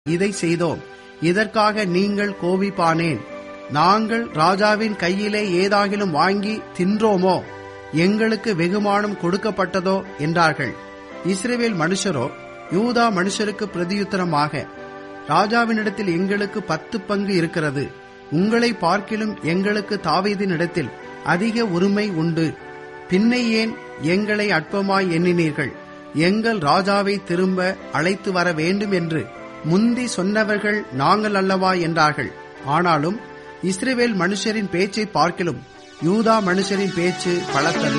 இதை செய்தோம் இதற்காக நீங்கள் கோபிப்பானேன் நாங்கள் ராஜாவின் கையிலே ஏதாகிலும் வாங்கி தின்றோமோ எங்களுக்கு வெகுமானம் கொடுக்கப்பட்டதோ என்றார்கள் இஸ்ரேவேல் மனுஷரோ யூதா மனுஷருக்கு பிரதியுத்தரமாக ராஜாவினிடத்தில் எங்களுக்கு பத்து பங்கு இருக்கிறது உங்களை பார்க்கிலும் எங்களுக்கு தாவீதினிடத்தில் அதிக உரிமை உண்டு பின்னை ஏன் எங்களை அற்பமாய் எண்ணினீர்கள் எங்கள் ராஜாவை திரும்ப அழைத்து வர வேண்டும் என்று முந்தி சொன்னவர்கள் நாங்கள் அல்லவா என்றார்கள் ஆனாலும் இஸ்ரேவேல் மனுஷரின் பேச்சை பார்க்கிலும் யூதா மனுஷரின் பேச்சு பலத்தது